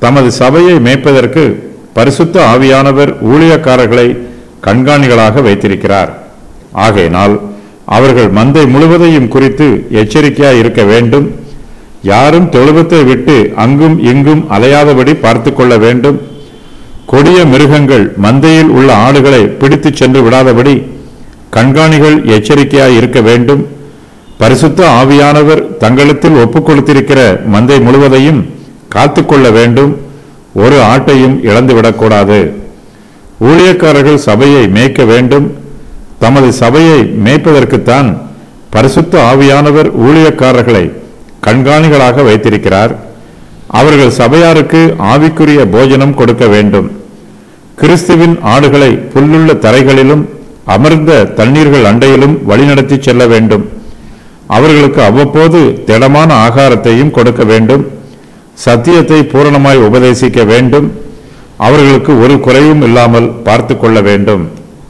தமது சபையை மேய்ப்பதற்கு பரிசுத்த ஆவியானவர் ஊழியக்காரர்களை கண்காணிகளாக வைத்திருக்கிறார் ஆகையினால் அவர்கள் மந்தை முழுவதையும் குறித்து எச்சரிக்கையாய் இருக்க வேண்டும் யாரும் தொழுவத்தை விட்டு அங்கும் இங்கும் அலையாதபடி பார்த்துக் கொள்ள வேண்டும் கொடிய மிருகங்கள் மந்தையில் உள்ள ஆடுகளை பிடித்துச் சென்று விடாதபடி கண்காணிகள் எச்சரிக்கையாய் இருக்க வேண்டும் பரிசுத்த ஆவியானவர் தங்களிடத்தில் ஒப்புக் கொடுத்திருக்கிற மந்தை முழுவதையும் காத்துக்கொள்ள வேண்டும் ஒரு ஆட்டையும் இழந்துவிடக்கூடாது ஊழியக்காரர்கள் சபையை மேய்க்க வேண்டும் தமது சபையை மேய்ப்பதற்குத்தான் பரிசுத்த ஆவியானவர் ஊழியக்காரர்களை கண்காணிகளாக வைத்திருக்கிறார் அவர்கள் சபையாருக்கு ஆவிக்குரிய போஜனம் கொடுக்க வேண்டும் கிறிஸ்துவின் ஆடுகளை புல்லுள்ள தரைகளிலும் அமர்ந்த தண்ணீர்கள் அண்டையிலும் வழிநடத்தி செல்ல வேண்டும் அவர்களுக்கு அவ்வப்போது திடமான ஆகாரத்தையும் கொடுக்க வேண்டும் சத்தியத்தை பூரணமாய் உபதேசிக்க வேண்டும் அவர்களுக்கு ஒரு குறைவும் இல்லாமல் பார்த்து கொள்ள வேண்டும்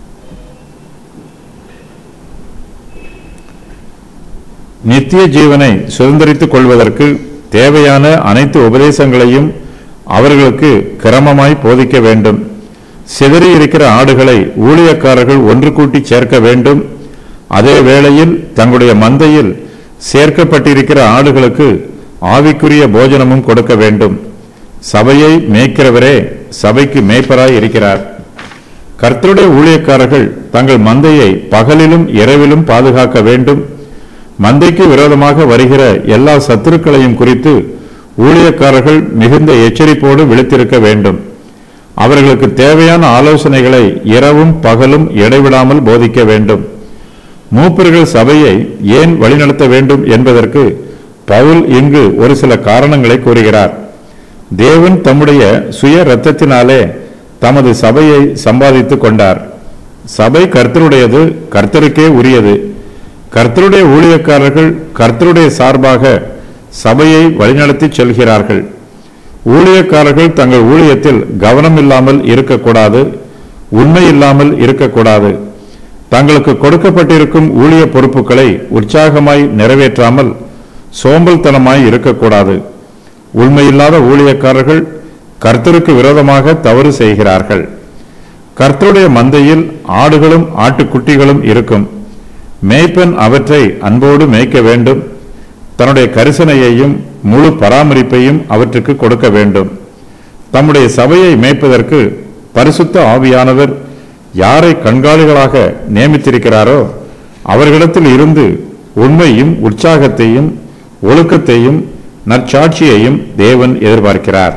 நித்திய ஜீவனை சுதந்திரித்துக் கொள்வதற்கு தேவையான அனைத்து உபதேசங்களையும் அவர்களுக்கு கிரமமாய் போதிக்க வேண்டும் சிதறி இருக்கிற ஆடுகளை ஊழியக்காரர்கள் ஒன்று கூட்டி சேர்க்க வேண்டும் அதே வேளையில் தங்களுடைய மந்தையில் சேர்க்கப்பட்டிருக்கிற ஆடுகளுக்கு ஆவிக்குரிய போஜனமும் கொடுக்க வேண்டும் சபையை மேய்க்கிறவரே சபைக்கு மேய்ப்பராய் இருக்கிறார் கர்த்தருடைய ஊழியக்காரர்கள் தங்கள் மந்தையை பகலிலும் இரவிலும் பாதுகாக்க வேண்டும் மந்தைக்கு விரோதமாக வருகிற எல்லா சத்துருக்களையும் குறித்து ஊழியக்காரர்கள் மிகுந்த எச்சரிப்போடு விழித்திருக்க வேண்டும் அவர்களுக்கு தேவையான ஆலோசனைகளை இரவும் பகலும் இடைவிடாமல் போதிக்க வேண்டும் மூப்பர்கள் சபையை ஏன் வழிநடத்த வேண்டும் என்பதற்கு பவுல் இங்கு ஒரு சில காரணங்களை கூறுகிறார் தேவன் தம்முடைய சுய இரத்தத்தினாலே தமது சபையை சம்பாதித்துக் கொண்டார் சபை கர்த்தருடையது கர்த்தருக்கே உரியது கர்த்தருடைய ஊழியக்காரர்கள் கர்த்தருடைய சார்பாக சபையை வழிநடத்தி செல்கிறார்கள் ஊழியக்காரர்கள் தங்கள் ஊழியத்தில் கவனம் இல்லாமல் இருக்கக்கூடாது உண்மை இல்லாமல் இருக்கக்கூடாது தங்களுக்கு கொடுக்கப்பட்டிருக்கும் ஊழிய பொறுப்புகளை உற்சாகமாய் நிறைவேற்றாமல் சோம்பல்தனமாய் இருக்கக்கூடாது உண்மையில்லாத ஊழியக்காரர்கள் கர்த்தருக்கு விரோதமாக தவறு செய்கிறார்கள் கர்த்தருடைய மந்தையில் ஆடுகளும் ஆட்டுக்குட்டிகளும் இருக்கும் மேய்ப்பன் அவற்றை அன்போடு மேய்க்க வேண்டும் தன்னுடைய கரிசனையையும் முழு பராமரிப்பையும் அவற்றுக்கு கொடுக்க வேண்டும் தம்முடைய சபையை மேய்ப்பதற்கு பரிசுத்த ஆவியானவர் யாரை கண்காணிகளாக நியமித்திருக்கிறாரோ அவர்களிடத்தில் இருந்து உண்மையும் உற்சாகத்தையும் ஒழுக்கத்தையும் நற்சாட்சியையும் தேவன் எதிர்பார்க்கிறார்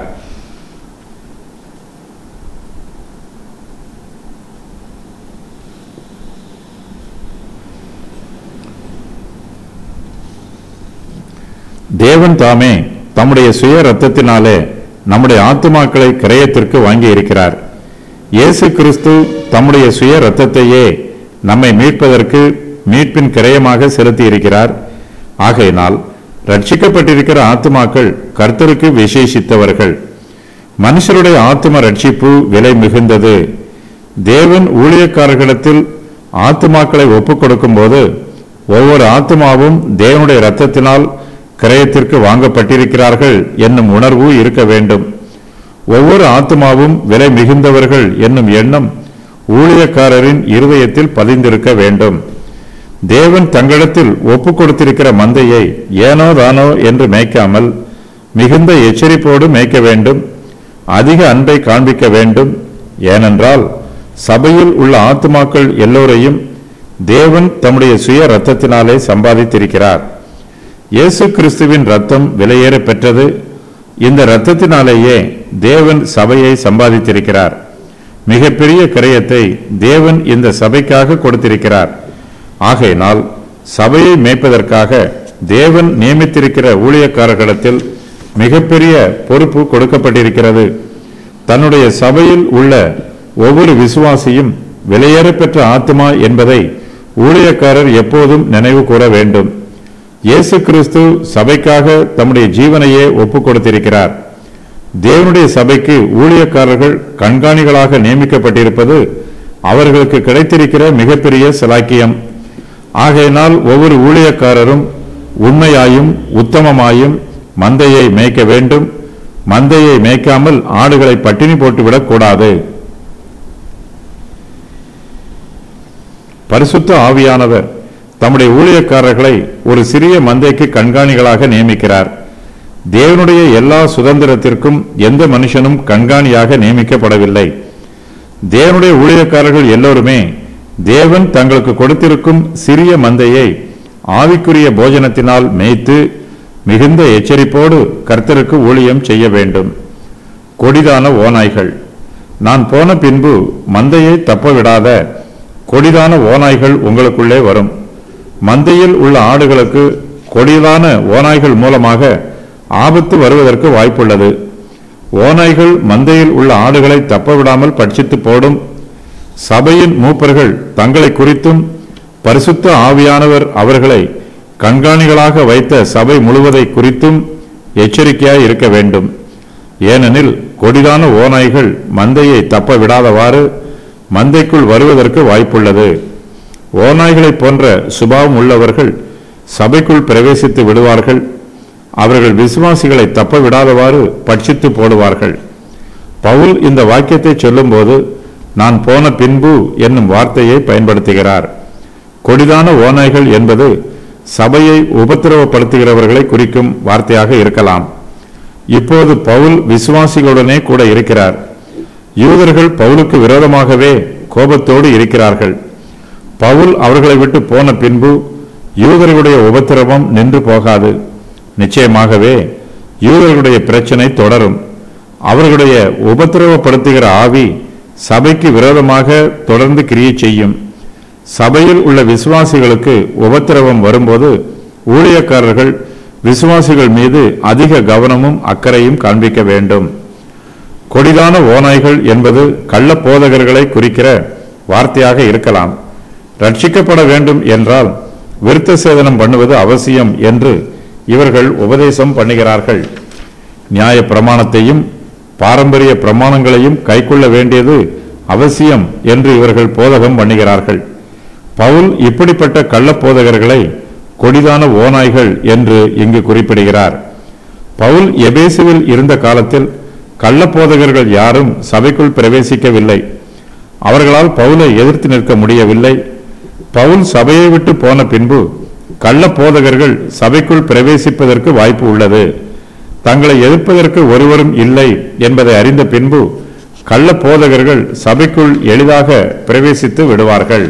தேவன் தாமே தம்முடைய சுய ரத்தத்தினாலே நம்முடைய ஆத்துமாக்களை கிரயத்திற்கு வாங்கி இருக்கிறார் இயேசு கிறிஸ்து தம்முடைய சுய ரத்தத்தையே நம்மை மீட்பதற்கு மீட்பின் கிரயமாக செலுத்தி இருக்கிறார் ஆகையினால் ரட்சிக்கப்பட்டிருக்கிற ஆத்துமாக்கள் கர்த்தருக்கு விசேஷித்தவர்கள் மனுஷருடைய ஆத்தும ரட்சிப்பு விலை மிகுந்தது தேவன் ஊழியக்காரர்களிடத்தில் ஆத்துமாக்களை ஒப்புக் கொடுக்கும்போது ஒவ்வொரு ஆத்துமாவும் தேவனுடைய இரத்தத்தினால் கிரயத்திற்கு வாங்கப்பட்டிருக்கிறார்கள் என்னும் உணர்வு இருக்க வேண்டும் ஒவ்வொரு ஆத்துமாவும் விலை மிகுந்தவர்கள் என்னும் எண்ணம் ஊழியக்காரரின் இருதயத்தில் பதிந்திருக்க வேண்டும் தேவன் தங்களிடத்தில் ஒப்புக் கொடுத்திருக்கிற மந்தையை ஏனோ தானோ என்று மேய்க்காமல் மிகுந்த எச்சரிப்போடு மேய்க்க வேண்டும் அதிக அன்பை காண்பிக்க வேண்டும் ஏனென்றால் சபையில் உள்ள ஆத்துமாக்கள் எல்லோரையும் தேவன் தம்முடைய சுய ரத்தத்தினாலே சம்பாதித்திருக்கிறார் இயேசு கிறிஸ்துவின் ரத்தம் விலையேற பெற்றது இந்த இரத்தத்தினாலேயே தேவன் சபையை சம்பாதித்திருக்கிறார் மிகப்பெரிய கிரயத்தை தேவன் இந்த சபைக்காக கொடுத்திருக்கிறார் ஆகையினால் சபையை மேய்ப்பதற்காக தேவன் நியமித்திருக்கிற ஊழியக்காரர்களிடத்தில் மிகப்பெரிய பொறுப்பு கொடுக்கப்பட்டிருக்கிறது தன்னுடைய சபையில் உள்ள ஒவ்வொரு விசுவாசியும் விலையேற பெற்ற ஆத்மா என்பதை ஊழியக்காரர் எப்போதும் நினைவு கூற வேண்டும் இயேசு கிறிஸ்து சபைக்காக தம்முடைய ஜீவனையே ஒப்புக் கொடுத்திருக்கிறார் தேவனுடைய சபைக்கு ஊழியக்காரர்கள் கண்காணிகளாக நியமிக்கப்பட்டிருப்பது அவர்களுக்கு கிடைத்திருக்கிற மிகப்பெரிய சிலாக்கியம் ஆகையினால் ஒவ்வொரு ஊழியக்காரரும் உண்மையாயும் உத்தமமாயும் மந்தையை மேய்க்க வேண்டும் மந்தையை மேய்க்காமல் ஆடுகளை பட்டினி போட்டுவிடக் கூடாது பரிசுத்த ஆவியானவர் தம்முடைய ஊழியக்காரர்களை ஒரு சிறிய மந்தைக்கு கண்காணிகளாக நியமிக்கிறார் தேவனுடைய எல்லா சுதந்திரத்திற்கும் எந்த மனுஷனும் கண்காணியாக நியமிக்கப்படவில்லை தேவனுடைய ஊழியக்காரர்கள் எல்லோருமே தேவன் தங்களுக்கு கொடுத்திருக்கும் சிறிய மந்தையை ஆவிக்குரிய போஜனத்தினால் மேய்த்து மிகுந்த எச்சரிப்போடு கர்த்தருக்கு ஊழியம் செய்ய வேண்டும் கொடிதான ஓநாய்கள் நான் போன பின்பு மந்தையை தப்பவிடாத கொடிதான ஓநாய்கள் உங்களுக்குள்ளே வரும் மந்தையில் உள்ள ஆடுகளுக்கு கொடிதான ஓநாய்கள் மூலமாக ஆபத்து வருவதற்கு வாய்ப்புள்ளது ஓநாய்கள் மந்தையில் உள்ள ஆடுகளை தப்பவிடாமல் பட்சித்து போடும் சபையின் மூப்பர்கள் தங்களை குறித்தும் பரிசுத்த ஆவியானவர் அவர்களை கண்காணிகளாக வைத்த சபை முழுவதை குறித்தும் எச்சரிக்கையாய் இருக்க வேண்டும் ஏனெனில் கொடிதான ஓநாய்கள் மந்தையை தப்ப விடாதவாறு மந்தைக்குள் வருவதற்கு வாய்ப்புள்ளது ஓநாய்களைப் போன்ற சுபாவம் உள்ளவர்கள் சபைக்குள் பிரவேசித்து விடுவார்கள் அவர்கள் விசுவாசிகளை தப்ப விடாதவாறு பட்சித்து போடுவார்கள் பவுல் இந்த வாக்கியத்தை சொல்லும்போது நான் போன பின்பு என்னும் வார்த்தையை பயன்படுத்துகிறார் கொடிதான ஓநாய்கள் என்பது சபையை உபத்திரவப்படுத்துகிறவர்களை குறிக்கும் வார்த்தையாக இருக்கலாம் இப்போது பவுல் விசுவாசிகளுடனே கூட இருக்கிறார் யூதர்கள் பவுலுக்கு விரோதமாகவே கோபத்தோடு இருக்கிறார்கள் பவுல் அவர்களை விட்டு போன பின்பு யூதர்களுடைய உபத்திரவம் நின்று போகாது நிச்சயமாகவே யூதர்களுடைய பிரச்சனை தொடரும் அவர்களுடைய உபத்திரவப்படுத்துகிற ஆவி சபைக்கு விரோதமாக தொடர்ந்து கிரியை செய்யும் சபையில் உள்ள விசுவாசிகளுக்கு உபத்திரவம் வரும்போது ஊழியக்காரர்கள் விசுவாசிகள் மீது அதிக கவனமும் அக்கறையும் காண்பிக்க வேண்டும் கொடிதான ஓநாய்கள் என்பது கள்ள போதகர்களை குறிக்கிற வார்த்தையாக இருக்கலாம் ரட்சிக்கப்பட வேண்டும் என்றால் விருத்த சேதனம் பண்ணுவது அவசியம் என்று இவர்கள் உபதேசம் பண்ணுகிறார்கள் நியாய பிரமாணத்தையும் பாரம்பரிய பிரமாணங்களையும் கைக்கொள்ள வேண்டியது அவசியம் என்று இவர்கள் போதகம் பண்ணுகிறார்கள் பவுல் இப்படிப்பட்ட கள்ள போதகர்களை கொடிதான ஓநாய்கள் என்று இங்கு குறிப்பிடுகிறார் பவுல் எபேசுவில் இருந்த காலத்தில் கள்ள போதகர்கள் யாரும் சபைக்குள் பிரவேசிக்கவில்லை அவர்களால் பவுலை எதிர்த்து நிற்க முடியவில்லை பவுல் சபையை விட்டு போன பின்பு கள்ள போதகர்கள் சபைக்குள் பிரவேசிப்பதற்கு வாய்ப்பு உள்ளது தங்களை எதிர்ப்பதற்கு ஒருவரும் இல்லை என்பதை அறிந்த பின்பு கள்ள போதகர்கள் சபைக்குள் எளிதாக பிரவேசித்து விடுவார்கள்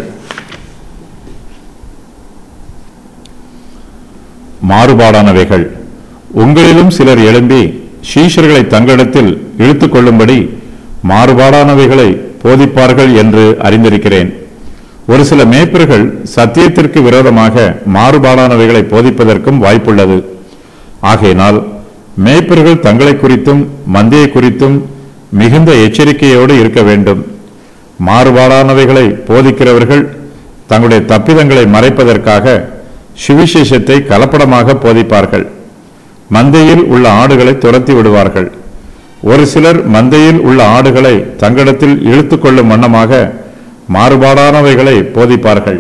மாறுபாடானவைகள் உங்களிலும் சிலர் எழும்பி சீஷர்களை தங்களிடத்தில் இழுத்துக் கொள்ளும்படி மாறுபாடானவைகளை போதிப்பார்கள் என்று அறிந்திருக்கிறேன் ஒரு சில மேய்ப்பர்கள் சத்தியத்திற்கு விரோதமாக மாறுபாடானவைகளை போதிப்பதற்கும் வாய்ப்புள்ளது ஆகையினால் மேய்ப்பர்கள் தங்களை குறித்தும் மந்தையை குறித்தும் மிகுந்த எச்சரிக்கையோடு இருக்க வேண்டும் மாறுபாடானவைகளை போதிக்கிறவர்கள் தங்களுடைய தப்பிதங்களை மறைப்பதற்காக சுவிசேஷத்தை கலப்படமாக போதிப்பார்கள் மந்தையில் உள்ள ஆடுகளை துரத்தி விடுவார்கள் ஒரு சிலர் மந்தையில் உள்ள ஆடுகளை தங்களிடத்தில் இழுத்துக் கொள்ளும் வண்ணமாக மாறுபாடானவைகளை போதிப்பார்கள்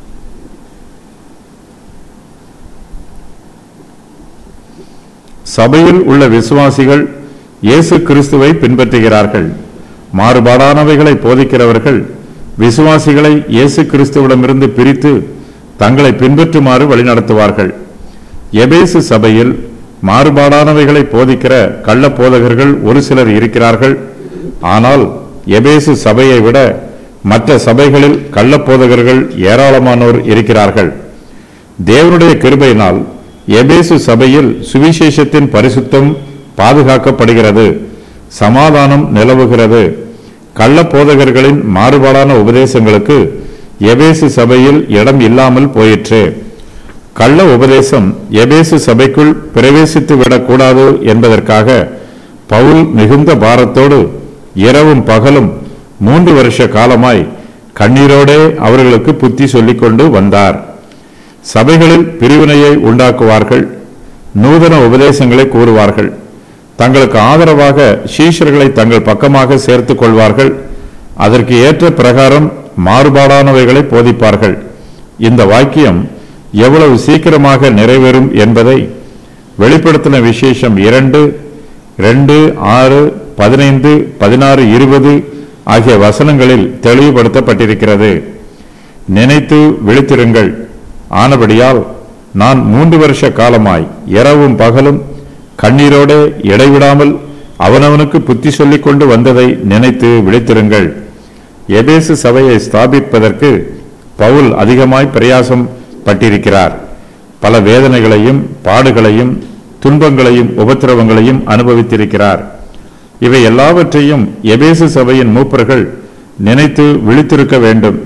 சபையில் உள்ள விசுவாசிகள் இயேசு கிறிஸ்துவை பின்பற்றுகிறார்கள் மாறுபாடானவைகளை போதிக்கிறவர்கள் விசுவாசிகளை இயேசு கிறிஸ்துவிடமிருந்து பிரித்து தங்களை பின்பற்றுமாறு வழிநடத்துவார்கள் எபேசு சபையில் மாறுபாடானவைகளை போதிக்கிற கள்ள போதகர்கள் ஒரு சிலர் இருக்கிறார்கள் ஆனால் எபேசு சபையை விட மற்ற சபைகளில் கள்ள போதகர்கள் ஏராளமானோர் இருக்கிறார்கள் தேவனுடைய கிருபையினால் எபேசு சபையில் சுவிசேஷத்தின் பரிசுத்தம் பாதுகாக்கப்படுகிறது சமாதானம் நிலவுகிறது கள்ள போதகர்களின் மாறுபாடான உபதேசங்களுக்கு எபேசு சபையில் இடம் இல்லாமல் போயிற்று கள்ள உபதேசம் எபேசு சபைக்குள் பிரவேசித்து விடக்கூடாது என்பதற்காக பவுல் மிகுந்த பாரத்தோடு இரவும் பகலும் மூன்று வருஷ காலமாய் கண்ணீரோடே அவர்களுக்கு புத்தி சொல்லிக்கொண்டு வந்தார் சபைகளில் பிரிவினையை உண்டாக்குவார்கள் நூதன உபதேசங்களை கூறுவார்கள் தங்களுக்கு ஆதரவாக சீஷர்களை தங்கள் பக்கமாக சேர்த்துக் கொள்வார்கள் அதற்கு ஏற்ற பிரகாரம் மாறுபாடானவைகளை போதிப்பார்கள் இந்த வாக்கியம் எவ்வளவு சீக்கிரமாக நிறைவேறும் என்பதை வெளிப்படுத்தின விசேஷம் இரண்டு ரெண்டு ஆறு பதினைந்து பதினாறு இருபது ஆகிய வசனங்களில் தெளிவுபடுத்தப்பட்டிருக்கிறது நினைத்து விழித்திருங்கள் ஆனபடியால் நான் மூன்று வருஷ காலமாய் இரவும் பகலும் கண்ணீரோடு இடைவிடாமல் அவனவனுக்கு புத்தி சொல்லிக் கொண்டு வந்ததை நினைத்து விழித்திருங்கள் எபேசு சபையை ஸ்தாபிப்பதற்கு பவுல் அதிகமாய் பிரயாசம் பட்டிருக்கிறார் பல வேதனைகளையும் பாடுகளையும் துன்பங்களையும் உபத்திரவங்களையும் அனுபவித்திருக்கிறார் இவை எல்லாவற்றையும் எபேசு சபையின் மூப்பர்கள் நினைத்து விழித்திருக்க வேண்டும்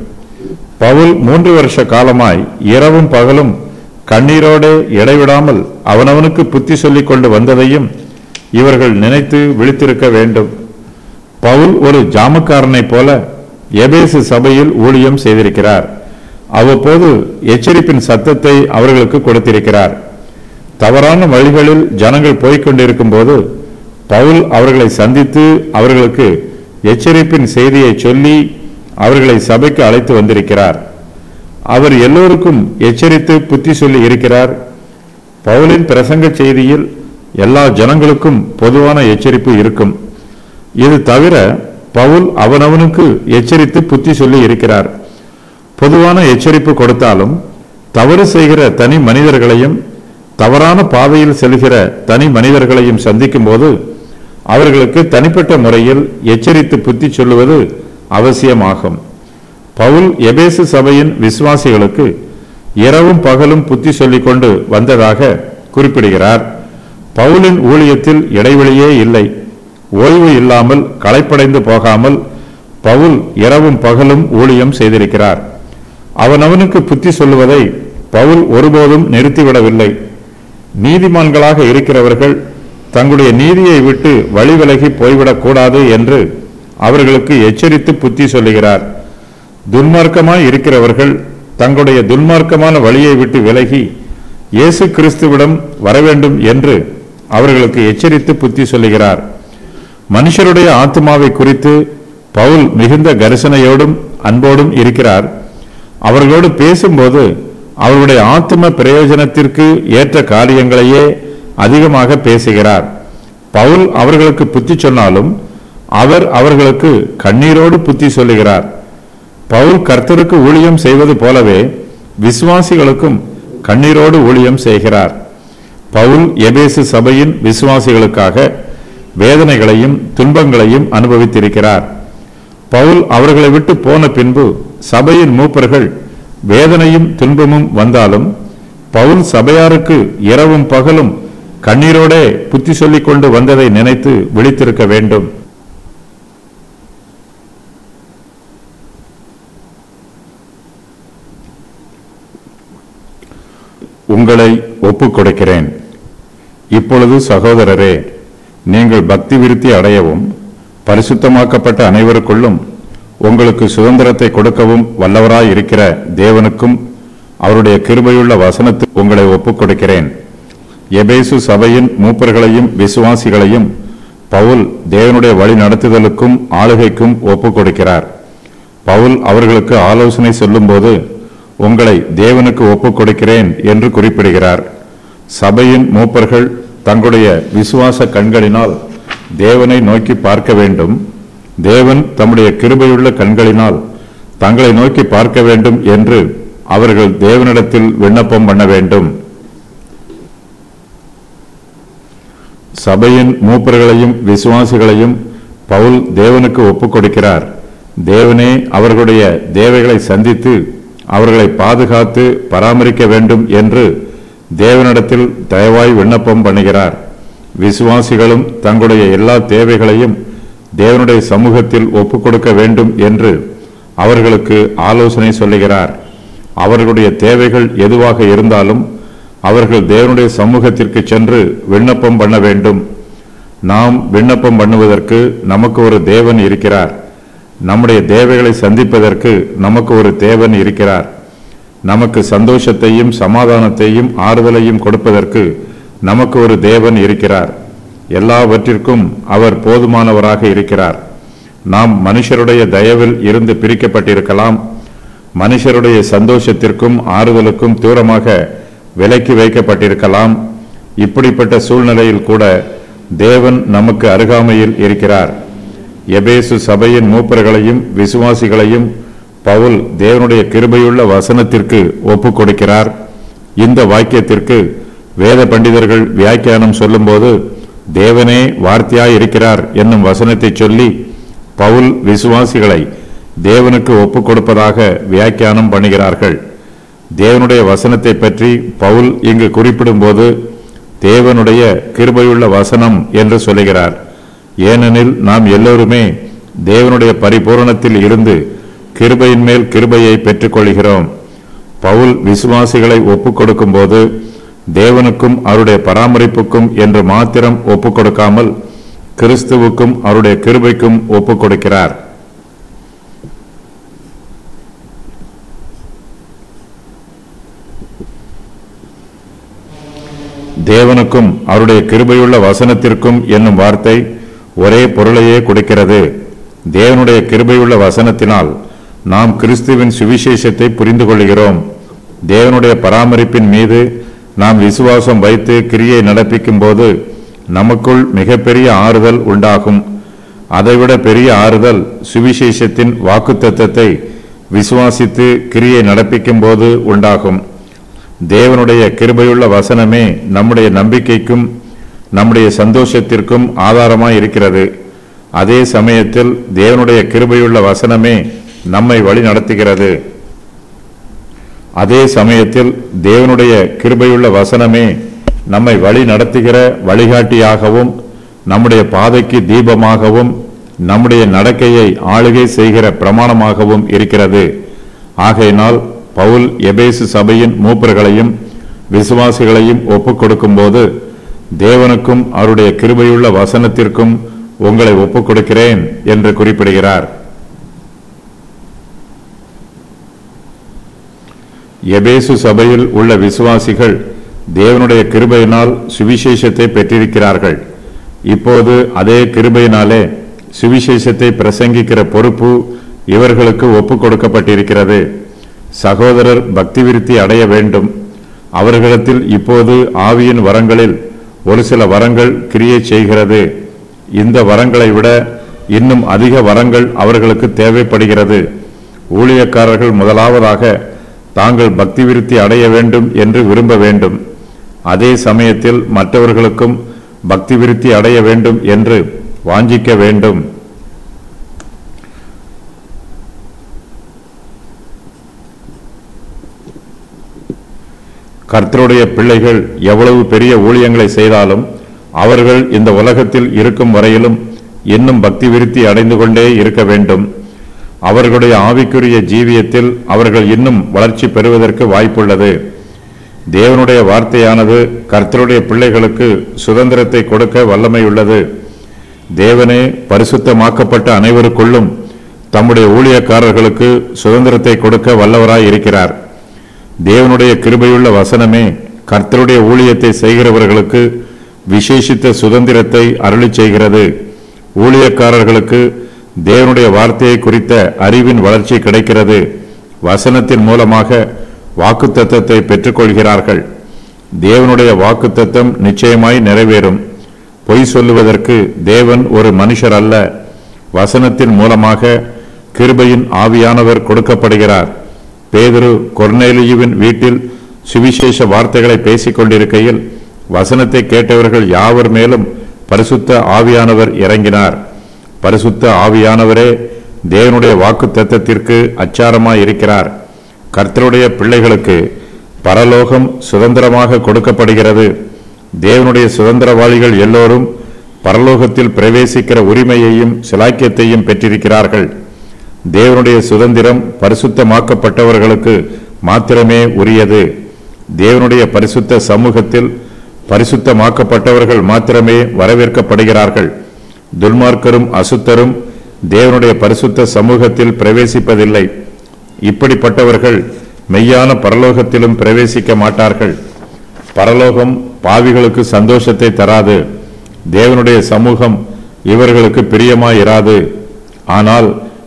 பவுல் மூன்று வருஷ காலமாய் இரவும் பகலும் கண்ணீரோடு இடைவிடாமல் அவனவனுக்கு புத்தி சொல்லிக் கொண்டு வந்ததையும் இவர்கள் நினைத்து விழித்திருக்க வேண்டும் பவுல் ஒரு ஜாமக்காரனைப் போல எபேசு சபையில் ஊழியம் செய்திருக்கிறார் அவ்வப்போது எச்சரிப்பின் சத்தத்தை அவர்களுக்கு கொடுத்திருக்கிறார் தவறான வழிகளில் ஜனங்கள் போய்க் கொண்டிருக்கும் போது பவுல் அவர்களை சந்தித்து அவர்களுக்கு எச்சரிப்பின் செய்தியை சொல்லி அவர்களை சபைக்கு அழைத்து வந்திருக்கிறார் அவர் எல்லோருக்கும் எச்சரித்து புத்தி சொல்லி இருக்கிறார் பவுலின் பிரசங்க செய்தியில் எல்லா ஜனங்களுக்கும் பொதுவான எச்சரிப்பு இருக்கும் இது தவிர பவுல் அவனவனுக்கு எச்சரித்து புத்தி சொல்லி இருக்கிறார் பொதுவான எச்சரிப்பு கொடுத்தாலும் தவறு செய்கிற தனி மனிதர்களையும் தவறான பாதையில் செல்கிற தனி மனிதர்களையும் சந்திக்கும் போது அவர்களுக்கு தனிப்பட்ட முறையில் எச்சரித்து புத்தி சொல்லுவது அவசியமாகும் பவுல் எபேசு சபையின் விசுவாசிகளுக்கு இரவும் பகலும் புத்தி சொல்லிக் கொண்டு வந்ததாக குறிப்பிடுகிறார் பவுலின் ஊழியத்தில் இடைவெளியே இல்லை ஓய்வு இல்லாமல் களைப்படைந்து போகாமல் பவுல் இரவும் பகலும் ஊழியம் செய்திருக்கிறார் அவனவனுக்கு புத்தி சொல்லுவதை பவுல் ஒருபோதும் நிறுத்திவிடவில்லை நீதிமான்களாக இருக்கிறவர்கள் தங்களுடைய நீதியை விட்டு வழி விலகி போய்விடக் கூடாது என்று அவர்களுக்கு எச்சரித்து புத்தி சொல்லுகிறார் துன்மார்க்கமாய் இருக்கிறவர்கள் தங்களுடைய துன்மார்க்கமான வழியை விட்டு விலகி இயேசு கிறிஸ்துவிடம் வரவேண்டும் என்று அவர்களுக்கு எச்சரித்து புத்தி சொல்லுகிறார் மனுஷருடைய ஆத்மாவை குறித்து பவுல் மிகுந்த கரிசனையோடும் அன்போடும் இருக்கிறார் அவர்களோடு பேசும்போது அவர்களுடைய ஆத்ம பிரயோஜனத்திற்கு ஏற்ற காரியங்களையே அதிகமாக பேசுகிறார் பவுல் அவர்களுக்கு புத்தி சொன்னாலும் அவர் அவர்களுக்கு கண்ணீரோடு புத்தி சொல்லுகிறார் பவுல் கர்த்தருக்கு ஊழியம் செய்வது போலவே விசுவாசிகளுக்கும் கண்ணீரோடு ஊழியம் செய்கிறார் பவுல் எபேசு சபையின் விசுவாசிகளுக்காக வேதனைகளையும் துன்பங்களையும் அனுபவித்திருக்கிறார் பவுல் அவர்களை விட்டு போன பின்பு சபையின் மூப்பர்கள் வேதனையும் துன்பமும் வந்தாலும் பவுல் சபையாருக்கு இரவும் பகலும் கண்ணீரோடே புத்தி சொல்லிக் கொண்டு வந்ததை நினைத்து விழித்திருக்க வேண்டும் உங்களை ஒப்புக் கொடுக்கிறேன் இப்பொழுது சகோதரரே நீங்கள் பக்தி விருத்தி அடையவும் பரிசுத்தமாக்கப்பட்ட அனைவருக்குள்ளும் உங்களுக்கு சுதந்திரத்தை கொடுக்கவும் வல்லவராய் இருக்கிற தேவனுக்கும் அவருடைய கிருபையுள்ள வசனத்துக்கு உங்களை ஒப்புக் கொடுக்கிறேன் எபேசு சபையின் மூப்பர்களையும் விசுவாசிகளையும் பவுல் தேவனுடைய வழி நடத்துதலுக்கும் ஆளுகைக்கும் ஒப்புக் கொடுக்கிறார் பவுல் அவர்களுக்கு ஆலோசனை சொல்லும்போது உங்களை தேவனுக்கு ஒப்புக் கொடுக்கிறேன் என்று குறிப்பிடுகிறார் சபையின் மூப்பர்கள் தங்களுடைய விசுவாச கண்களினால் தேவனை நோக்கி பார்க்க வேண்டும் தேவன் தம்முடைய கிருபையுள்ள கண்களினால் தங்களை நோக்கி பார்க்க வேண்டும் என்று அவர்கள் தேவனிடத்தில் விண்ணப்பம் பண்ண வேண்டும் சபையின் மூப்பர்களையும் விசுவாசிகளையும் பவுல் தேவனுக்கு ஒப்புக் கொடுக்கிறார் தேவனே அவர்களுடைய தேவைகளை சந்தித்து அவர்களை பாதுகாத்து பராமரிக்க வேண்டும் என்று தேவனிடத்தில் தயவாய் விண்ணப்பம் பண்ணுகிறார் விசுவாசிகளும் தங்களுடைய எல்லா தேவைகளையும் தேவனுடைய சமூகத்தில் ஒப்புக் கொடுக்க வேண்டும் என்று அவர்களுக்கு ஆலோசனை சொல்லுகிறார் அவர்களுடைய தேவைகள் எதுவாக இருந்தாலும் அவர்கள் தேவனுடைய சமூகத்திற்கு சென்று விண்ணப்பம் பண்ண வேண்டும் நாம் விண்ணப்பம் பண்ணுவதற்கு நமக்கு ஒரு தேவன் இருக்கிறார் நம்முடைய தேவைகளை சந்திப்பதற்கு நமக்கு ஒரு தேவன் இருக்கிறார் நமக்கு சந்தோஷத்தையும் சமாதானத்தையும் ஆறுதலையும் கொடுப்பதற்கு நமக்கு ஒரு தேவன் இருக்கிறார் எல்லாவற்றிற்கும் அவர் போதுமானவராக இருக்கிறார் நாம் மனுஷருடைய தயவில் இருந்து பிரிக்கப்பட்டிருக்கலாம் மனுஷருடைய சந்தோஷத்திற்கும் ஆறுதலுக்கும் தூரமாக விலக்கி வைக்கப்பட்டிருக்கலாம் இப்படிப்பட்ட சூழ்நிலையில் கூட தேவன் நமக்கு அருகாமையில் இருக்கிறார் எபேசு சபையின் மூப்பர்களையும் விசுவாசிகளையும் பவுல் தேவனுடைய கிருபையுள்ள வசனத்திற்கு ஒப்புக் கொடுக்கிறார் இந்த வாக்கியத்திற்கு வேத பண்டிதர்கள் வியாக்கியானம் சொல்லும்போது தேவனே வார்த்தையாய் இருக்கிறார் என்னும் வசனத்தை சொல்லி பவுல் விசுவாசிகளை தேவனுக்கு ஒப்புக் கொடுப்பதாக வியாக்கியானம் பண்ணுகிறார்கள் தேவனுடைய வசனத்தை பற்றி பவுல் இங்கு குறிப்பிடும்போது தேவனுடைய கிருபையுள்ள வசனம் என்று சொல்லுகிறார் ஏனெனில் நாம் எல்லோருமே தேவனுடைய பரிபூரணத்தில் இருந்து கிருபையின் மேல் கிருபையை பெற்றுக்கொள்கிறோம் பவுல் விசுவாசிகளை ஒப்புக் கொடுக்கும்போது தேவனுக்கும் அவருடைய பராமரிப்புக்கும் என்று மாத்திரம் ஒப்புக் கொடுக்காமல் கிறிஸ்துவுக்கும் அவருடைய கிருபைக்கும் ஒப்புக் கொடுக்கிறார் தேவனுக்கும் அவருடைய கிருபையுள்ள வசனத்திற்கும் என்னும் வார்த்தை ஒரே பொருளையே கொடுக்கிறது தேவனுடைய கிருபையுள்ள வசனத்தினால் நாம் கிறிஸ்துவின் சுவிசேஷத்தை புரிந்து கொள்கிறோம் தேவனுடைய பராமரிப்பின் மீது நாம் விசுவாசம் வைத்து கிரியை நடப்பிக்கும் போது நமக்குள் மிகப்பெரிய ஆறுதல் உண்டாகும் அதைவிட பெரிய ஆறுதல் சுவிசேஷத்தின் வாக்குத்தத்தத்தை விசுவாசித்து கிரியை நடப்பிக்கும் போது உண்டாகும் தேவனுடைய கிருபையுள்ள வசனமே நம்முடைய நம்பிக்கைக்கும் நம்முடைய சந்தோஷத்திற்கும் ஆதாரமாய் இருக்கிறது அதே சமயத்தில் தேவனுடைய கிருபையுள்ள வசனமே நம்மை வழி நடத்துகிறது அதே சமயத்தில் தேவனுடைய கிருபையுள்ள வசனமே நம்மை வழி நடத்துகிற வழிகாட்டியாகவும் நம்முடைய பாதைக்கு தீபமாகவும் நம்முடைய நடக்கையை ஆளுகை செய்கிற பிரமாணமாகவும் இருக்கிறது ஆகையினால் பவுல் எபேசு சபையின் மூப்பர்களையும் விசுவாசிகளையும் ஒப்புக் கொடுக்கும்போது தேவனுக்கும் அவருடைய கிருபையுள்ள வசனத்திற்கும் உங்களை ஒப்புக் கொடுக்கிறேன் என்று குறிப்பிடுகிறார் எபேசு சபையில் உள்ள விசுவாசிகள் தேவனுடைய கிருபையினால் சுவிசேஷத்தை பெற்றிருக்கிறார்கள் இப்போது அதே கிருபையினாலே சுவிசேஷத்தை பிரசங்கிக்கிற பொறுப்பு இவர்களுக்கு ஒப்புக் கொடுக்கப்பட்டிருக்கிறது சகோதரர் பக்தி விருத்தி அடைய வேண்டும் அவர்களிடத்தில் இப்போது ஆவியின் வரங்களில் ஒரு சில வரங்கள் கிரியை செய்கிறது இந்த வரங்களை விட இன்னும் அதிக வரங்கள் அவர்களுக்கு தேவைப்படுகிறது ஊழியக்காரர்கள் முதலாவதாக தாங்கள் பக்தி விருத்தி அடைய வேண்டும் என்று விரும்ப வேண்டும் அதே சமயத்தில் மற்றவர்களுக்கும் பக்தி விருத்தி அடைய வேண்டும் என்று வாஞ்சிக்க வேண்டும் கர்த்தருடைய பிள்ளைகள் எவ்வளவு பெரிய ஊழியங்களை செய்தாலும் அவர்கள் இந்த உலகத்தில் இருக்கும் வரையிலும் இன்னும் பக்தி விருத்தி அடைந்து கொண்டே இருக்க வேண்டும் அவர்களுடைய ஆவிக்குரிய ஜீவியத்தில் அவர்கள் இன்னும் வளர்ச்சி பெறுவதற்கு வாய்ப்புள்ளது தேவனுடைய வார்த்தையானது கர்த்தருடைய பிள்ளைகளுக்கு சுதந்திரத்தை கொடுக்க வல்லமையுள்ளது தேவனே பரிசுத்தமாக்கப்பட்ட அனைவருக்குள்ளும் தம்முடைய ஊழியக்காரர்களுக்கு சுதந்திரத்தை கொடுக்க வல்லவராய் இருக்கிறார் தேவனுடைய கிருபையுள்ள வசனமே கர்த்தருடைய ஊழியத்தை செய்கிறவர்களுக்கு விசேஷித்த சுதந்திரத்தை அருளிச் செய்கிறது ஊழியக்காரர்களுக்கு தேவனுடைய வார்த்தையை குறித்த அறிவின் வளர்ச்சி கிடைக்கிறது வசனத்தின் மூலமாக வாக்குத்தத்தத்தை பெற்றுக்கொள்கிறார்கள் தேவனுடைய வாக்குத்தத்தம் நிச்சயமாய் நிறைவேறும் பொய் சொல்லுவதற்கு தேவன் ஒரு மனுஷர் அல்ல வசனத்தின் மூலமாக கிருபையின் ஆவியானவர் கொடுக்கப்படுகிறார் பேதுரு கொர்நேலியுவின் வீட்டில் சுவிசேஷ வார்த்தைகளை பேசிக் கொண்டிருக்கையில் வசனத்தை கேட்டவர்கள் யாவர் மேலும் பரிசுத்த ஆவியானவர் இறங்கினார் பரிசுத்த ஆவியானவரே தேவனுடைய வாக்கு தத்தத்திற்கு அச்சாரமாய் இருக்கிறார் கர்த்தருடைய பிள்ளைகளுக்கு பரலோகம் சுதந்திரமாக கொடுக்கப்படுகிறது தேவனுடைய சுதந்திரவாளிகள் எல்லோரும் பரலோகத்தில் பிரவேசிக்கிற உரிமையையும் சிலாக்கியத்தையும் பெற்றிருக்கிறார்கள் தேவனுடைய சுதந்திரம் பரிசுத்தமாக்கப்பட்டவர்களுக்கு மாத்திரமே உரியது தேவனுடைய பரிசுத்த சமூகத்தில் பரிசுத்தமாக்கப்பட்டவர்கள் மாத்திரமே வரவேற்கப்படுகிறார்கள் துன்மார்க்கரும் அசுத்தரும் தேவனுடைய பரிசுத்த சமூகத்தில் பிரவேசிப்பதில்லை இப்படிப்பட்டவர்கள் மெய்யான பரலோகத்திலும் பிரவேசிக்க மாட்டார்கள் பரலோகம் பாவிகளுக்கு சந்தோஷத்தை தராது தேவனுடைய சமூகம் இவர்களுக்கு பிரியமாயிராது ஆனால்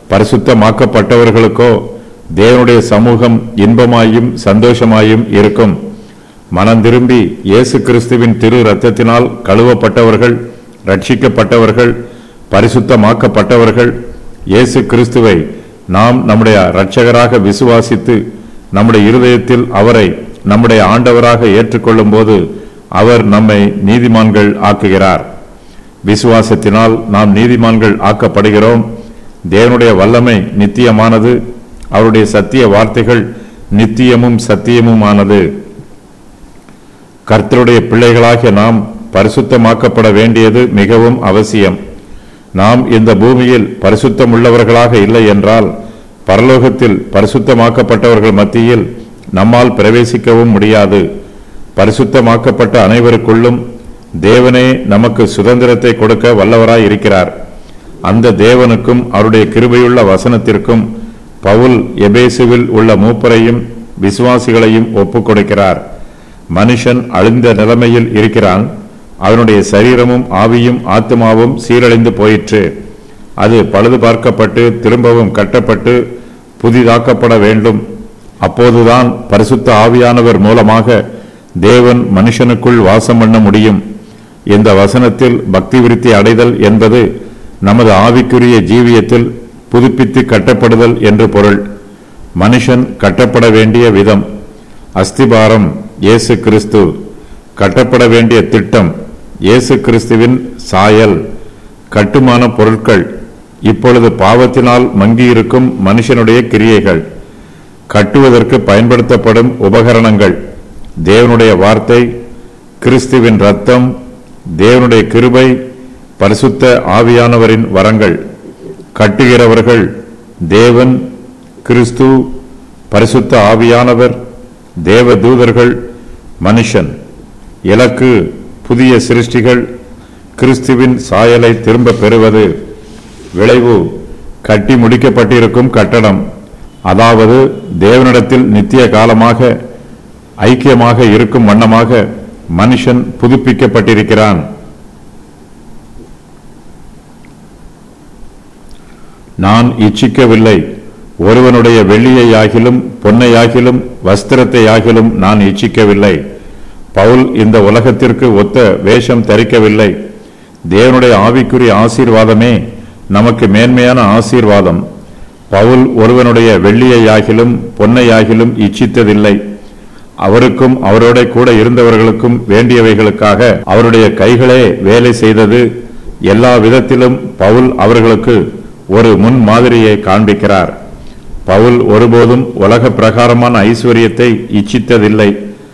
பரிசுத்தமாக்கப்பட்டவர்களுக்கோ தேவனுடைய சமூகம் இன்பமாயும் சந்தோஷமாயும் இருக்கும் மனம் திரும்பி இயேசு கிறிஸ்துவின் திரு ரத்தத்தினால் கழுவப்பட்டவர்கள் ரட்சிக்கப்பட்டவர்கள் பரிசுத்தமாக்கப்பட்டவர்கள் இயேசு கிறிஸ்துவை நாம் நம்முடைய இரட்சகராக விசுவாசித்து நம்முடைய இருதயத்தில் அவரை நம்முடைய ஆண்டவராக ஏற்றுக்கொள்ளும் போது அவர் நம்மை நீதிமான்கள் ஆக்குகிறார் விசுவாசத்தினால் நாம் நீதிமான்கள் ஆக்கப்படுகிறோம் தேவனுடைய வல்லமை நித்தியமானது அவருடைய சத்திய வார்த்தைகள் நித்தியமும் சத்தியமுமானது கர்த்தருடைய பிள்ளைகளாகிய நாம் பரிசுத்தமாக்கப்பட வேண்டியது மிகவும் அவசியம் நாம் இந்த பூமியில் பரிசுத்தம் உள்ளவர்களாக இல்லை என்றால் பரலோகத்தில் பரிசுத்தமாக்கப்பட்டவர்கள் மத்தியில் நம்மால் பிரவேசிக்கவும் முடியாது பரிசுத்தமாக்கப்பட்ட அனைவருக்குள்ளும் தேவனே நமக்கு சுதந்திரத்தை கொடுக்க வல்லவராய் இருக்கிறார் அந்த தேவனுக்கும் அவருடைய கிருபையுள்ள வசனத்திற்கும் பவுல் எபேசுவில் உள்ள மூப்பரையும் விசுவாசிகளையும் ஒப்புக் கொடுக்கிறார் மனுஷன் அழிந்த நிலைமையில் இருக்கிறான் அவனுடைய சரீரமும் ஆவியும் ஆத்மாவும் சீரழிந்து போயிற்று அது பழுது பார்க்கப்பட்டு திரும்பவும் கட்டப்பட்டு புதிதாக்கப்பட வேண்டும் அப்போதுதான் பரிசுத்த ஆவியானவர் மூலமாக தேவன் மனுஷனுக்குள் வாசம் பண்ண முடியும் இந்த வசனத்தில் பக்தி விருத்தி அடைதல் என்பது நமது ஆவிக்குரிய ஜீவியத்தில் புதுப்பித்து கட்டப்படுதல் என்று பொருள் மனுஷன் கட்டப்பட வேண்டிய விதம் அஸ்திபாரம் இயேசு கிறிஸ்து கட்டப்பட வேண்டிய திட்டம் இயேசு கிறிஸ்துவின் சாயல் கட்டுமான பொருட்கள் இப்பொழுது பாவத்தினால் மங்கியிருக்கும் மனுஷனுடைய கிரியைகள் கட்டுவதற்கு பயன்படுத்தப்படும் உபகரணங்கள் தேவனுடைய வார்த்தை கிறிஸ்துவின் ரத்தம் தேவனுடைய கிருபை பரிசுத்த ஆவியானவரின் வரங்கள் கட்டுகிறவர்கள் தேவன் கிறிஸ்து பரிசுத்த ஆவியானவர் தேவ தூதர்கள் மனுஷன் இலக்கு புதிய சிருஷ்டிகள் கிறிஸ்துவின் சாயலை திரும்ப பெறுவது விளைவு கட்டி முடிக்கப்பட்டிருக்கும் கட்டடம் அதாவது தேவனிடத்தில் நித்திய காலமாக ஐக்கியமாக இருக்கும் வண்ணமாக மனுஷன் புதுப்பிக்கப்பட்டிருக்கிறான் நான் இச்சிக்கவில்லை ஒருவனுடைய வெள்ளியையாகிலும் பொன்னையாகிலும் வஸ்திரத்தையாகிலும் நான் இச்சிக்கவில்லை பவுல் இந்த உலகத்திற்கு ஒத்த வேஷம் தரிக்கவில்லை தேவனுடைய ஆவிக்குரிய ஆசீர்வாதமே நமக்கு மேன்மையான ஆசீர்வாதம் பவுல் ஒருவனுடைய வெள்ளியையாகிலும் பொன்னையாகிலும் இச்சித்ததில்லை அவருக்கும் அவரோட கூட இருந்தவர்களுக்கும் வேண்டியவைகளுக்காக அவருடைய கைகளே வேலை செய்தது எல்லா விதத்திலும் பவுல் அவர்களுக்கு ஒரு முன் மாதிரியை காண்பிக்கிறார் பவுல் ஒருபோதும் உலக பிரகாரமான ஐஸ்வர்யத்தை இச்சித்ததில்லை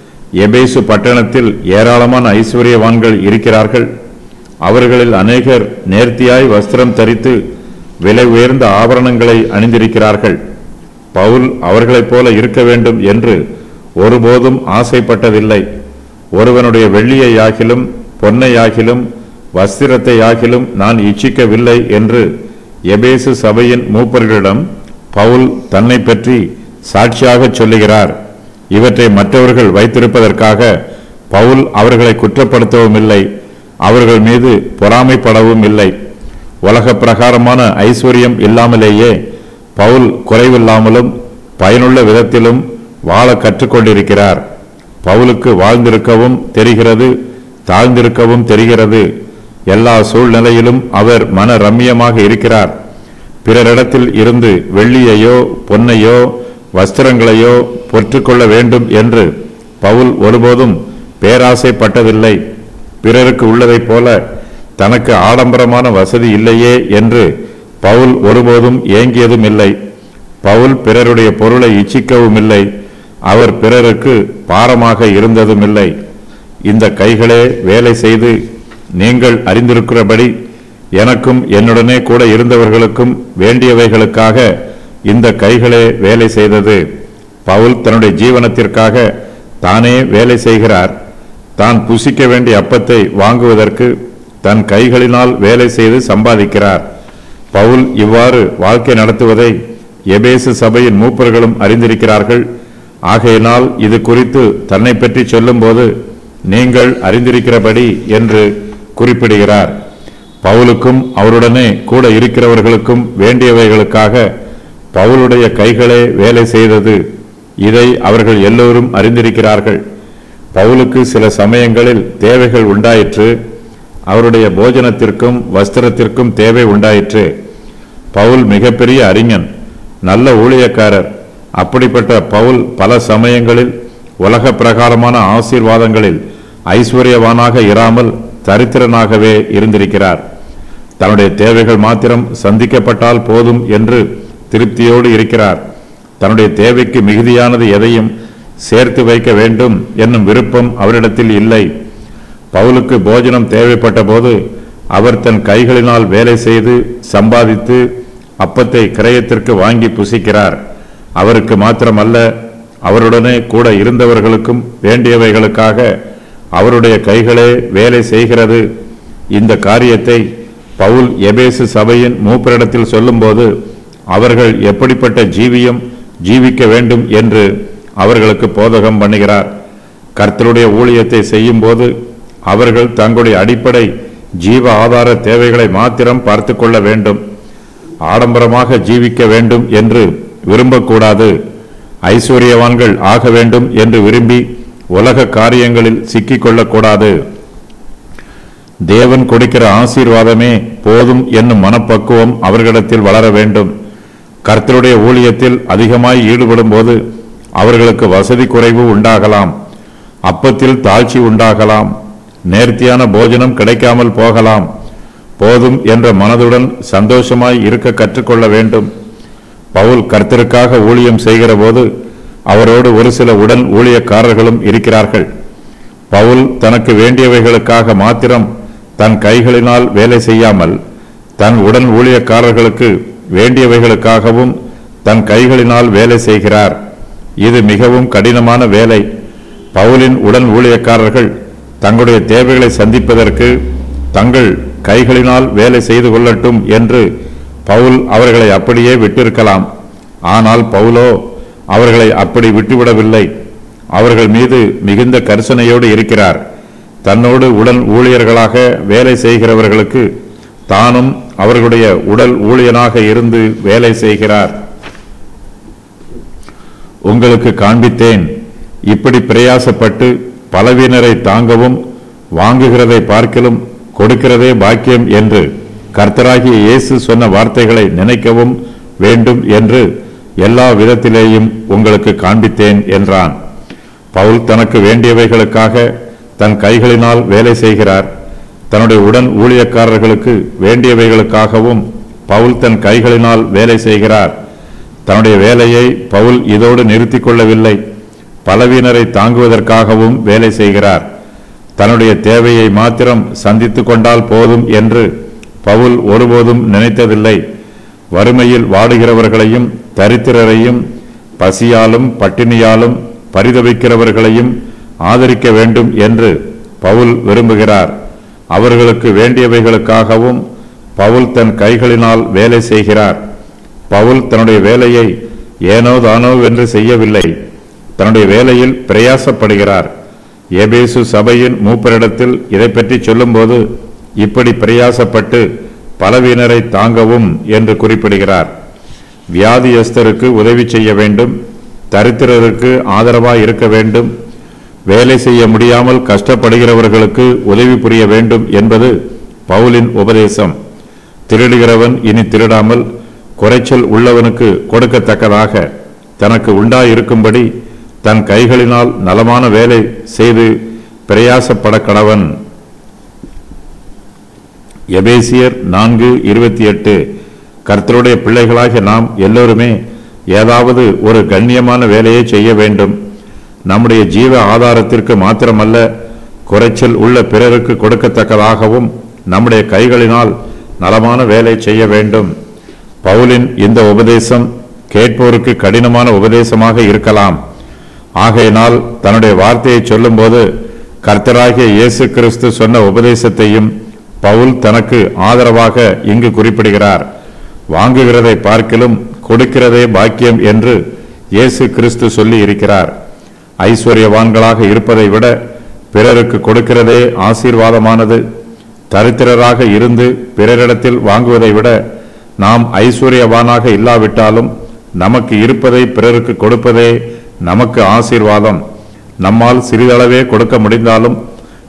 எபேசு பட்டணத்தில் ஏராளமான ஐஸ்வர்யவான்கள் இருக்கிறார்கள் அவர்களில் அநேகர் நேர்த்தியாய் வஸ்திரம் தரித்து விலை உயர்ந்த ஆபரணங்களை அணிந்திருக்கிறார்கள் பவுல் அவர்களைப் போல இருக்க வேண்டும் என்று ஒருபோதும் ஆசைப்பட்டதில்லை ஒருவனுடைய வெள்ளியையாகிலும் பொன்னையாகிலும் வஸ்திரத்தையாகிலும் நான் இச்சிக்கவில்லை என்று எபேசு சபையின் மூப்பர்களிடம் பவுல் தன்னை பற்றி சாட்சியாகச் சொல்லுகிறார் இவற்றை மற்றவர்கள் வைத்திருப்பதற்காக பவுல் அவர்களை குற்றப்படுத்தவும் இல்லை அவர்கள் மீது பொறாமைப்படவும் இல்லை உலக பிரகாரமான ஐஸ்வர்யம் இல்லாமலேயே பவுல் குறைவில்லாமலும் பயனுள்ள விதத்திலும் வாழ கற்றுக்கொண்டிருக்கிறார் பவுலுக்கு வாழ்ந்திருக்கவும் தெரிகிறது தாழ்ந்திருக்கவும் தெரிகிறது எல்லா சூழ்நிலையிலும் அவர் மன ரம்மியமாக இருக்கிறார் பிறரிடத்தில் இருந்து வெள்ளியையோ பொன்னையோ வஸ்திரங்களையோ பொற்றுக்கொள்ள வேண்டும் என்று பவுல் ஒருபோதும் பேராசைப்பட்டதில்லை பிறருக்கு உள்ளதைப் போல தனக்கு ஆடம்பரமான வசதி இல்லையே என்று பவுல் ஒருபோதும் ஏங்கியதும் இல்லை பவுல் பிறருடைய பொருளை இச்சிக்கவும் இல்லை அவர் பிறருக்கு பாரமாக இருந்ததும் இல்லை இந்த கைகளே வேலை செய்து நீங்கள் அறிந்திருக்கிறபடி எனக்கும் என்னுடனே கூட இருந்தவர்களுக்கும் வேண்டியவைகளுக்காக இந்த கைகளே வேலை செய்தது பவுல் தன்னுடைய ஜீவனத்திற்காக தானே வேலை செய்கிறார் தான் புசிக்க வேண்டிய அப்பத்தை வாங்குவதற்கு தன் கைகளினால் வேலை செய்து சம்பாதிக்கிறார் பவுல் இவ்வாறு வாழ்க்கை நடத்துவதை எபேசு சபையின் மூப்பர்களும் அறிந்திருக்கிறார்கள் ஆகையினால் இது குறித்து தன்னை பற்றி சொல்லும்போது நீங்கள் அறிந்திருக்கிறபடி என்று குறிப்பிடுகிறார் பவுலுக்கும் அவருடனே கூட இருக்கிறவர்களுக்கும் வேண்டியவைகளுக்காக பவுலுடைய கைகளே வேலை செய்தது இதை அவர்கள் எல்லோரும் அறிந்திருக்கிறார்கள் பவுலுக்கு சில சமயங்களில் தேவைகள் உண்டாயிற்று அவருடைய போஜனத்திற்கும் வஸ்திரத்திற்கும் தேவை உண்டாயிற்று பவுல் மிகப்பெரிய அறிஞன் நல்ல ஊழியக்காரர் அப்படிப்பட்ட பவுல் பல சமயங்களில் உலக பிரகாரமான ஆசீர்வாதங்களில் ஐஸ்வர்யவானாக இராமல் தரித்திரனாகவே இருந்திருக்கிறார் தன்னுடைய தேவைகள் மாத்திரம் சந்திக்கப்பட்டால் போதும் என்று திருப்தியோடு இருக்கிறார் தன்னுடைய தேவைக்கு மிகுதியானது எதையும் சேர்த்து வைக்க வேண்டும் என்னும் விருப்பம் அவரிடத்தில் இல்லை பவுலுக்கு போஜனம் தேவைப்பட்ட போது அவர் தன் கைகளினால் வேலை செய்து சம்பாதித்து அப்பத்தை கிரயத்திற்கு வாங்கி புசிக்கிறார் அவருக்கு மாத்திரமல்ல அவருடனே கூட இருந்தவர்களுக்கும் வேண்டியவைகளுக்காக அவருடைய கைகளே வேலை செய்கிறது இந்த காரியத்தை பவுல் எபேசு சபையின் மூப்பரிடத்தில் சொல்லும்போது அவர்கள் எப்படிப்பட்ட ஜீவியம் ஜீவிக்க வேண்டும் என்று அவர்களுக்கு போதகம் பண்ணுகிறார் கர்த்தருடைய ஊழியத்தை செய்யும்போது அவர்கள் தங்களுடைய அடிப்படை ஜீவ ஆதார தேவைகளை மாத்திரம் பார்த்து கொள்ள வேண்டும் ஆடம்பரமாக ஜீவிக்க வேண்டும் என்று விரும்பக்கூடாது ஐஸ்வர்யவான்கள் ஆக வேண்டும் என்று விரும்பி உலக காரியங்களில் சிக்கிக் கொள்ளக்கூடாது தேவன் கொடுக்கிற ஆசீர்வாதமே போதும் என்னும் மனப்பக்குவம் அவர்களிடத்தில் வளர வேண்டும் கர்த்தருடைய ஊழியத்தில் அதிகமாய் ஈடுபடும் போது அவர்களுக்கு வசதி குறைவு உண்டாகலாம் அப்பத்தில் தாழ்ச்சி உண்டாகலாம் நேர்த்தியான போஜனம் கிடைக்காமல் போகலாம் போதும் என்ற மனதுடன் சந்தோஷமாய் இருக்க கற்றுக்கொள்ள வேண்டும் பவுல் கர்த்தருக்காக ஊழியம் செய்கிற போது அவரோடு ஒரு சில உடன் ஊழியக்காரர்களும் இருக்கிறார்கள் பவுல் தனக்கு வேண்டியவைகளுக்காக மாத்திரம் தன் கைகளினால் வேலை செய்யாமல் தன் உடன் ஊழியக்காரர்களுக்கு வேண்டியவைகளுக்காகவும் தன் கைகளினால் வேலை செய்கிறார் இது மிகவும் கடினமான வேலை பவுலின் உடன் ஊழியக்காரர்கள் தங்களுடைய தேவைகளை சந்திப்பதற்கு தங்கள் கைகளினால் வேலை செய்து கொள்ளட்டும் என்று பவுல் அவர்களை அப்படியே விட்டிருக்கலாம் ஆனால் பவுலோ அவர்களை அப்படி விட்டுவிடவில்லை அவர்கள் மீது மிகுந்த கரிசனையோடு இருக்கிறார் தன்னோடு உடல் ஊழியர்களாக வேலை செய்கிறவர்களுக்கு தானும் அவர்களுடைய உடல் ஊழியனாக இருந்து வேலை செய்கிறார் உங்களுக்கு காண்பித்தேன் இப்படி பிரயாசப்பட்டு பலவீனரை தாங்கவும் வாங்குகிறதை பார்க்கிலும் கொடுக்கிறதே பாக்கியம் என்று கர்த்தராகிய இயேசு சொன்ன வார்த்தைகளை நினைக்கவும் வேண்டும் என்று எல்லா விதத்திலேயும் உங்களுக்கு காண்பித்தேன் என்றான் பவுல் தனக்கு வேண்டியவைகளுக்காக தன் கைகளினால் வேலை செய்கிறார் தன்னுடைய உடன் ஊழியக்காரர்களுக்கு வேண்டியவைகளுக்காகவும் பவுல் தன் கைகளினால் வேலை செய்கிறார் தன்னுடைய வேலையை பவுல் இதோடு நிறுத்திக் கொள்ளவில்லை பலவீனரை தாங்குவதற்காகவும் வேலை செய்கிறார் தன்னுடைய தேவையை மாத்திரம் சந்தித்துக் கொண்டால் போதும் என்று பவுல் ஒருபோதும் நினைத்ததில்லை வறுமையில் வாடுகிறவர்களையும் தரித்திரரையும் பசியாலும் பட்டினியாலும் பரிதவிக்கிறவர்களையும் ஆதரிக்க வேண்டும் என்று பவுல் விரும்புகிறார் அவர்களுக்கு வேண்டியவைகளுக்காகவும் பவுல் தன் கைகளினால் வேலை செய்கிறார் பவுல் தன்னுடைய வேலையை ஏனோ தானோ என்று செய்யவில்லை தன்னுடைய வேலையில் பிரயாசப்படுகிறார் எபேசு சபையின் மூப்பரிடத்தில் இதை பற்றி சொல்லும்போது இப்படி பிரயாசப்பட்டு பலவீனரை தாங்கவும் என்று குறிப்பிடுகிறார் வியாதியஸ்தருக்கு உதவி செய்ய வேண்டும் தரித்திரருக்கு ஆதரவாய் இருக்க வேண்டும் வேலை செய்ய முடியாமல் கஷ்டப்படுகிறவர்களுக்கு உதவி புரிய வேண்டும் என்பது பவுலின் உபதேசம் திருடுகிறவன் இனி திருடாமல் குறைச்சல் உள்ளவனுக்கு கொடுக்கத்தக்கதாக தனக்கு உண்டாயிருக்கும்படி தன் கைகளினால் நலமான வேலை செய்து பிரயாசப்பட கடவன் எபேசியர் நான்கு இருபத்தி எட்டு கர்த்தருடைய பிள்ளைகளாகிய நாம் எல்லோருமே ஏதாவது ஒரு கண்ணியமான வேலையை செய்ய வேண்டும் நம்முடைய ஜீவ ஆதாரத்திற்கு மாத்திரமல்ல குறைச்சல் உள்ள பிறருக்கு கொடுக்கத்தக்கதாகவும் நம்முடைய கைகளினால் நலமான வேலை செய்ய வேண்டும் பவுலின் இந்த உபதேசம் கேட்போருக்கு கடினமான உபதேசமாக இருக்கலாம் ஆகையினால் தன்னுடைய வார்த்தையை சொல்லும்போது கர்த்தராகிய இயேசு கிறிஸ்து சொன்ன உபதேசத்தையும் பவுல் தனக்கு ஆதரவாக இங்கு குறிப்பிடுகிறார் வாங்குகிறதை பார்க்கிலும் கொடுக்கிறதே பாக்கியம் என்று இயேசு கிறிஸ்து சொல்லி இருக்கிறார் ஐஸ்வர்யவான்களாக இருப்பதை விட பிறருக்கு கொடுக்கிறதே ஆசீர்வாதமானது தரித்திரராக இருந்து பிறரிடத்தில் வாங்குவதை விட நாம் ஐஸ்வர்யவானாக இல்லாவிட்டாலும் நமக்கு இருப்பதை பிறருக்கு கொடுப்பதே நமக்கு ஆசீர்வாதம் நம்மால் சிறிதளவே கொடுக்க முடிந்தாலும்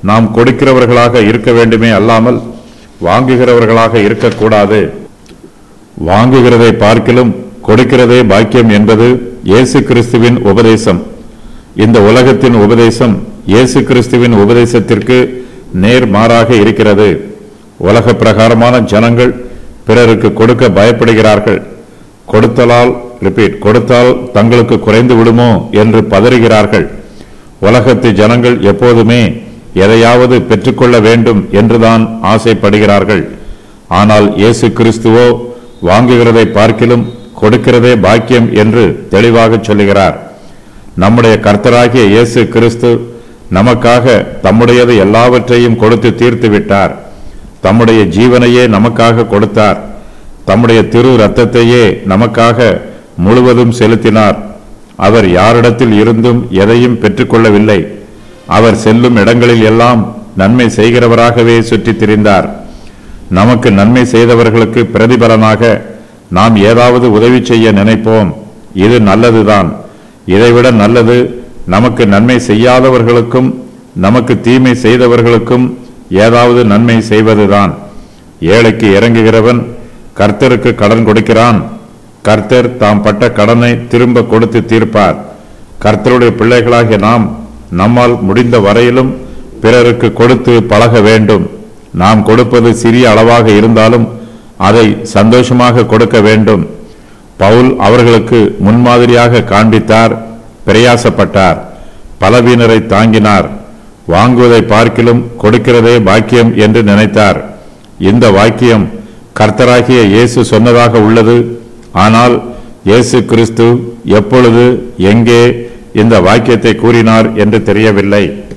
நாம் கொடுக்கிறவர்களாக இருக்க வேண்டுமே அல்லாமல் வாங்குகிறவர்களாக இருக்கக்கூடாது வாங்குகிறதை பார்க்கிலும் கொடுக்கிறதே பாக்கியம் என்பது இயேசு கிறிஸ்துவின் உபதேசம் இந்த உலகத்தின் உபதேசம் இயேசு கிறிஸ்துவின் உபதேசத்திற்கு நேர்மாறாக இருக்கிறது உலக பிரகாரமான ஜனங்கள் பிறருக்கு கொடுக்க பயப்படுகிறார்கள் கொடுத்தலால் ரிப்பீட் கொடுத்தால் தங்களுக்கு குறைந்து விடுமோ என்று பதறுகிறார்கள் உலகத்து ஜனங்கள் எப்போதுமே எதையாவது பெற்றுக்கொள்ள வேண்டும் என்றுதான் ஆசைப்படுகிறார்கள் ஆனால் இயேசு கிறிஸ்துவோ வாங்குகிறதை பார்க்கிலும் கொடுக்கிறதே பாக்கியம் என்று தெளிவாக சொல்லுகிறார் நம்முடைய கர்த்தராகிய இயேசு கிறிஸ்து நமக்காக தம்முடையது எல்லாவற்றையும் கொடுத்து தீர்த்து விட்டார் தம்முடைய ஜீவனையே நமக்காக கொடுத்தார் தம்முடைய திரு ரத்தத்தையே நமக்காக முழுவதும் செலுத்தினார் அவர் யாரிடத்தில் இருந்தும் எதையும் பெற்றுக்கொள்ளவில்லை அவர் செல்லும் இடங்களில் எல்லாம் நன்மை செய்கிறவராகவே சுற்றித் திரிந்தார் நமக்கு நன்மை செய்தவர்களுக்கு பிரதிபலனாக நாம் ஏதாவது உதவி செய்ய நினைப்போம் இது நல்லதுதான் இதைவிட நல்லது நமக்கு நன்மை செய்யாதவர்களுக்கும் நமக்கு தீமை செய்தவர்களுக்கும் ஏதாவது நன்மை செய்வதுதான் ஏழைக்கு இறங்குகிறவன் கர்த்தருக்கு கடன் கொடுக்கிறான் கர்த்தர் தாம் பட்ட கடனை திரும்ப கொடுத்து தீர்ப்பார் கர்த்தருடைய பிள்ளைகளாகிய நாம் நம்மால் முடிந்த வரையிலும் பிறருக்கு கொடுத்து பழக வேண்டும் நாம் கொடுப்பது சிறிய அளவாக இருந்தாலும் அதை சந்தோஷமாக கொடுக்க வேண்டும் பவுல் அவர்களுக்கு முன்மாதிரியாக காண்பித்தார் பிரயாசப்பட்டார் பலவீனரை தாங்கினார் வாங்குவதை பார்க்கிலும் கொடுக்கிறதே பாக்கியம் என்று நினைத்தார் இந்த வாக்கியம் கர்த்தராகிய இயேசு சொன்னதாக உள்ளது ஆனால் இயேசு கிறிஸ்து எப்பொழுது எங்கே இந்த வாக்கியத்தை கூறினார் என்று தெரியவில்லை